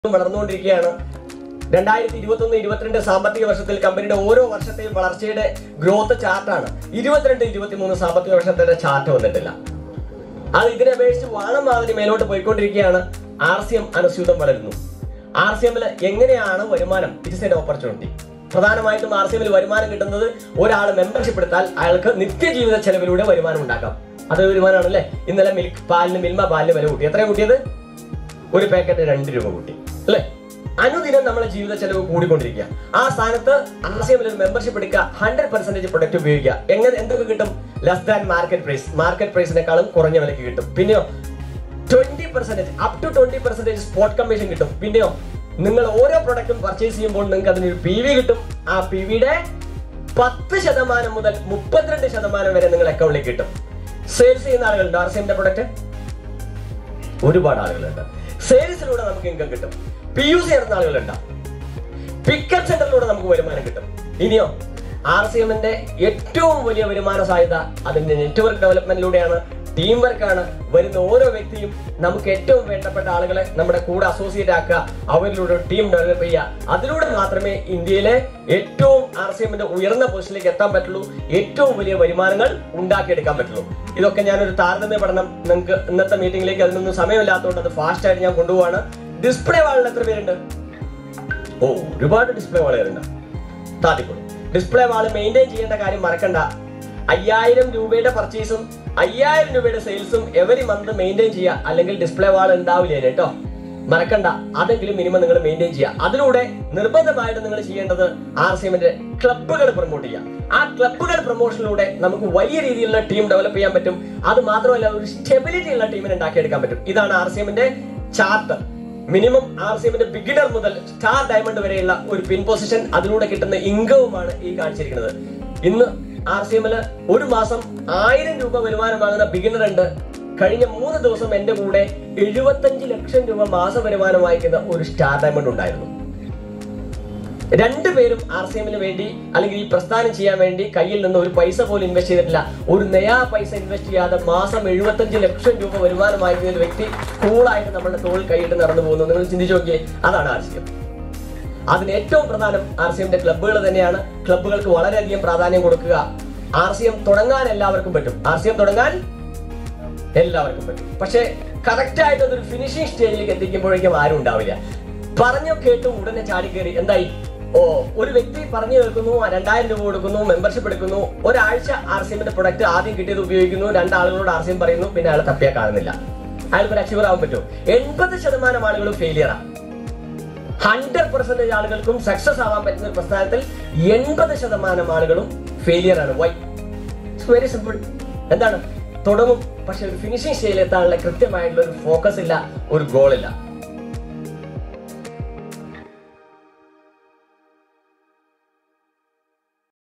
വളർന്നുകൊണ്ടിരിക്കുകയാണ് രണ്ടായിരത്തി ഇരുപത്തി ഒന്ന് ഇരുപത്തിരണ്ട് സാമ്പത്തിക വർഷത്തിൽ കമ്പനിയുടെ ഓരോ വർഷത്തെയും വളർച്ചയുടെ ഗ്രോത്ത് ചാർട്ടാണ് ഇരുപത്തിരണ്ട് ഇരുപത്തിമൂന്ന് സാമ്പത്തിക വർഷത്തിന്റെ ചാർട്ട് വന്നിട്ടില്ല അത് ഇതിനെ അപേക്ഷിച്ച് വാണം മാതിരി മേലോട്ട് പോയിക്കൊണ്ടിരിക്കുകയാണ് ആർ സി എം അനുസ്യൂതം വളരുന്നു ആർ സി എമ്മിൽ എങ്ങനെയാണ് വരുമാനം ഇറ്റ്സ് എൻ ഓപ്പർച്യൂണിറ്റി പ്രധാനമായിട്ടും ആർ സി എമ്മിൽ വരുമാനം കിട്ടുന്നത് ഒരാൾ മെമ്പർഷിപ്പ് എടുത്താൽ അയാൾക്ക് നിത്യജീവിത ചെലവിലൂടെ വരുമാനം ഉണ്ടാക്കാം അത് വരുമാനമാണല്ലേ ഇന്നലെ മിൽക്ക് പാലിന് മിൽമ പാലിന് വില കൂട്ടി എത്രയാണ് കൂട്ടിയത് ഒരു പാക്കറ്റ് രണ്ട് രൂപ കൂട്ടി അല്ലേ അനുദിനം നമ്മുടെ ജീവിത ചെലവ് കൂടിക്കൊണ്ടിരിക്കുക ആ സ്ഥാനത്ത് ആർസിഎമ്മിൽ ഒരു മെമ്പർഷിപ്പ് എടുക്കുക ഹൺഡ്രഡ് പെർസെന്റേജ് പ്രൊഡക്റ്റ് ഉപയോഗിക്കുക എങ്ങനെ എന്തൊക്കെ കിട്ടും less than market price market പ്രൈസിനേക്കാളും കുറഞ്ഞ വിലക്ക് കിട്ടും പിന്നെയോ twenty percentage up to twenty percentage spot commission കിട്ടും പിന്നെയോ നിങ്ങൾ ഓരോ പ്രൊഡക്റ്റും പർച്ചേസ് ചെയ്യുമ്പോൾ നിങ്ങൾക്ക് അതിനൊരു പി വി കിട്ടും ആ പി വിയുടെ പത്ത് ശതമാനം മുതൽ മുപ്പത്തിരണ്ട് ശതമാനം വരെ നിങ്ങൾ അക്കൗണ്ടിലേക്ക് കിട്ടും സെയിൽസ് ചെയ്യുന്ന ആളുകളുണ്ട് ആർ സി എമ്മിന്റെ പ്രൊഡക്റ്റ് ഒരുപാട് ആളുകളുണ്ട് സെയിൽസിലൂടെ നമുക്ക് ഇൻകം കിട്ടും പി യു സി നടത്തുന്ന ആളുകളുണ്ട് പിക്കപ്പ് സെന്ററിലൂടെ നമുക്ക് വരുമാനം കിട്ടും ഇനിയോ ആർ സി എമ്മിന്റെ ഏറ്റവും വലിയ വരുമാന സാധ്യത അതിന്റെ നെറ്റ്വർക്ക് ഡെവലപ്മെന്റിലൂടെയാണ് ടീം വർക്കാണ് വരുന്ന ഓരോ വ്യക്തിയും നമുക്ക് ഏറ്റവും വേണ്ടപ്പെട്ട ആളുകളെ നമ്മുടെ കൂടെ അസോസിയേറ്റ് ആക്കുക അവരിലൂടെ ടീം ഡെവലപ്പ് ചെയ്യുക അതിലൂടെ മാത്രമേ ഇന്ത്യയിലെ ഏറ്റവും ആർ സി എമ്മിന്റെ ഉയർന്ന പൊസിഷനിലേക്ക് എത്താൻ പറ്റുള്ളൂ ഏറ്റവും വലിയ വരുമാനങ്ങൾ ഉണ്ടാക്കിയെടുക്കാൻ പറ്റുള്ളൂ ഇതൊക്കെ ഞാനൊരു താരതമ്യ പഠനം നിങ്ങൾക്ക് ഇന്നത്തെ മീറ്റിംഗിലേക്ക് അതിനൊന്നും സമയമില്ലാത്തതുകൊണ്ട് അത് ഫാസ്റ്റ് ആയിട്ട് ഞാൻ കൊണ്ടുപോവാണ് ഡിസ്പ്ലേ വാളിൽ എത്ര പേരുണ്ട് ഓ ഒരുപാട് ഡിസ്പ്ലേ വാളുകളുണ്ട് താത്തിക്കൊള്ളു ഡിസ്പ്ലേ വാള് മെയിൻറ്റെയിൻ ചെയ്യേണ്ട കാര്യം മറക്കണ്ട അയ്യായിരം രൂപയുടെ പർച്ചേസും അയ്യായിരം രൂപയുടെ സെയിൽസും എവരി മന്ത് മെയിൻറ്റെയിൻ ചെയ്യുക അല്ലെങ്കിൽ ഡിസ്പ്ലേ വാൾ ഉണ്ടാവില്ല കേട്ടോ മറക്കണ്ട അതെങ്കിലും മിനിമം നിങ്ങൾ മെയിൻറ്റെയിൻ ചെയ്യുക അതിലൂടെ നിർബന്ധമായിട്ട് നിങ്ങൾ ചെയ്യേണ്ടത് ആർ സി എമ്മിന്റെ ക്ലബ്ബുകൾ പ്രൊമോട്ട് ചെയ്യുക ആ ക്ലബ്ബുകൾ പ്രൊമോഷനിലൂടെ നമുക്ക് വലിയ രീതിയിലുള്ള ടീം ഡെവലപ്പ് ചെയ്യാൻ പറ്റും അത് മാത്രമല്ല ഒരു സ്റ്റെബിലിറ്റി ഉള്ള ടീമിനെ ഉണ്ടാക്കിയെടുക്കാൻ പറ്റും ഇതാണ് ആർ സി എമ്മിന്റെ ചാർട്ട് മിനിമം ആർ സി എമ്മിന്റെ ബിഗിനർ മുതൽ സ്റ്റാർ ഡയമണ്ട് വരെയുള്ള ഒരു പിൻ പൊസിഷൻ അതിലൂടെ കിട്ടുന്ന ഇൻകവുമാണ് ഈ കാണിച്ചിരിക്കുന്നത് ഇന്ന് ആർ സി എമ്മില് ഒരു മാസം ആയിരം രൂപ വരുമാനം വാങ്ങുന്ന ബിഗിനർ ഉണ്ട് കഴിഞ്ഞ മൂന്ന് ദിവസം എന്റെ കൂടെ എഴുപത്തഞ്ച് ലക്ഷം രൂപ മാസ വരുമാനം വായിക്കുന്ന ഒരു സ്റ്റാർ ഡയമണ്ട് ഉണ്ടായിരുന്നു രണ്ടുപേരും ആർ സി എമ്മിന് വേണ്ടി അല്ലെങ്കിൽ ഈ പ്രസ്ഥാനം ചെയ്യാൻ വേണ്ടി കയ്യിൽ നിന്ന് ഒരു പൈസ പോലും ഇൻവെസ്റ്റ് ചെയ്തിട്ടില്ല ഒരു നയാ പൈസ ഇൻവെസ്റ്റ് ചെയ്യാതെ മാസം എഴുപത്തഞ്ച് ലക്ഷം രൂപ വരുമാനമായിരുന്ന ഒരു വ്യക്തി കൂളായിട്ട് നമ്മുടെ തോളിൽ കൈയിട്ട് നടന്നു പോകുന്നു നിങ്ങൾ ചിന്തിച്ചു നോക്കിയേ അതാണ് ആർ സി എം അതിന് ഏറ്റവും പ്രധാനം ആർ സി എമ്മിന്റെ ക്ലബ്ബുകൾ തന്നെയാണ് ക്ലബ്ബുകൾക്ക് വളരെയധികം പ്രാധാന്യം കൊടുക്കുക ആർ സി എം തുടങ്ങാൻ എല്ലാവർക്കും പറ്റും ആർ സി എം തുടങ്ങാൻ എല്ലാവർക്കും പറ്റും പക്ഷേ കറക്റ്റ് ആയിട്ട് അതൊരു ഫിനിഷിംഗ് സ്റ്റേജിലേക്ക് എത്തിക്കുമ്പോഴേക്കും ആരും ഉണ്ടാവില്ല പറഞ്ഞു കേട്ടു ഉടനെ ചാടി കയറി എന്തായി ഓ ഒരു വ്യക്തി പറഞ്ഞു കേൾക്കുന്നു രണ്ടായിരം രൂപ കൊടുക്കുന്നു മെമ്പർഷിപ്പ് എടുക്കുന്നു ഒരാഴ്ച ആർ സി എമ്മിന്റെ പ്രൊഡക്റ്റ് ആദ്യം കിട്ടിയത് ഉപയോഗിക്കുന്നു രണ്ടാളുകളോട് ആർ സി എം പറയുന്നു പിന്നെ അയാൾ തപ്പിയാൽ കാണുന്നില്ല അയാൾക്ക് ഒരു അച്ചീവർ ആവാൻ പറ്റും എൺപത് ശതമാനം ആളുകളും ഫെയിലിയറാണ് ഹൺഡ്രഡ് പെർസെന്റേജ് ആളുകൾക്കും സക്സസ് ആവാൻ പറ്റുന്ന ഒരു പ്രസ്ഥാനത്തിൽ എൺപത് ശതമാനം ആളുകളും ഫെയിലിയർ ആണ് വൈ ഇറ്റ്സ് വെരി സിമ്പിൾ എന്താണ് തുടങ്ങും പക്ഷെ ഒരു ഫിനിഷിംഗ് സ്റ്റേജിൽ എത്താനുള്ള കൃത്യമായിട്ടുള്ള ഒരു ഫോക്കസ് ഇല്ല ഒരു ഗോൾ ഇല്ല